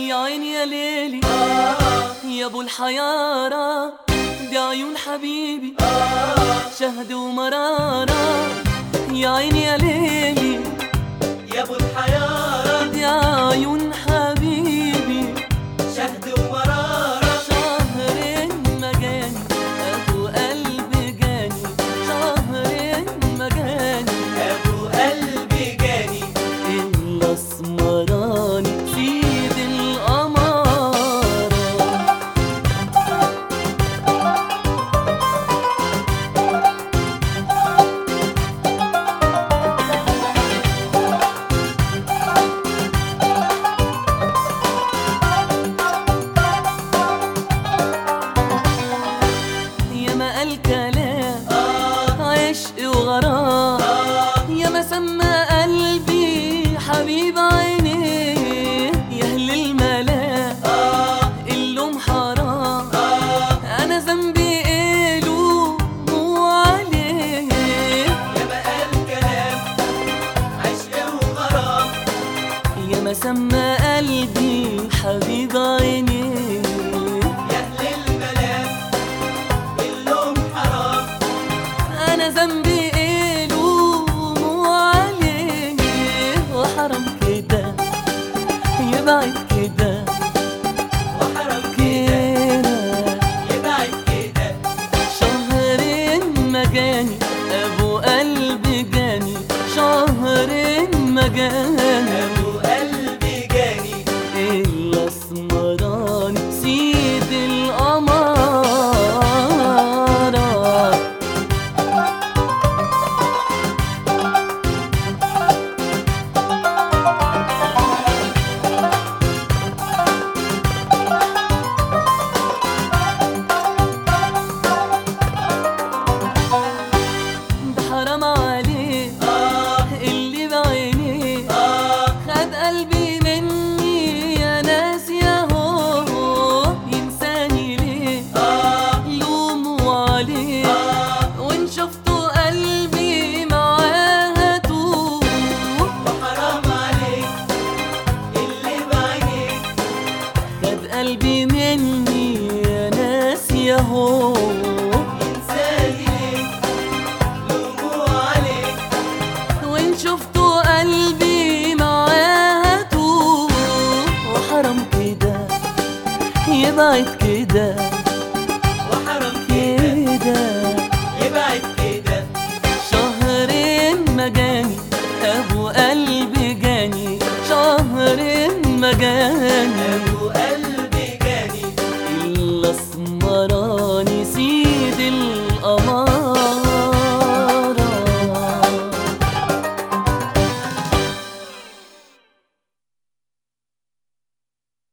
يا عيني يا ليلي يا ابو الحيارة دي عيون حبيبي شهد ومرارة يا عيني يا ليلي يا ابو الحيارة دي عيون حبيبي شهد ومرارة شهر مجاني ابو قلب جاني شهر مجاني ابو قلبي جاني الاسمراني سيد القمارة يا ما قال كلام عشق وغرام يا ما سمى قلبي حبيب عينيه يا اهل الملا اللوم حرام انا ذنبي ايه لوموا عليه يا ما قال كلام عشق وغرام يا ما سمى قلبي حبيب عينيه يا اهل الملام اللوم حرام انا ذنبي ايه لوموا عليه وحرام كده يبعد كده وحرام كده كده يبعد كده شهرين مجاني ابو قلبي جاني شهرين مجاني ابو قلبي جاني الاسمراني سيد القمارة ده حرام عليه اللي بعينيه خد قلبي مني يا ناس يا هو ينساني ليه لوموا عليه وان شفتوا قلبي معاها توه وحرام عليك اللي بعينيك خد قلبي مني يا ناس يا هو انساني ليك لوموا عليك وان شفتوا قلبي معاها توه وحرام كده يبعد كده وحرام كده كده يبعد كده شهرين مجاني ابو قلبي جاني شهرين مجاني ابو قلبي جاني الاسمراني سيد القمر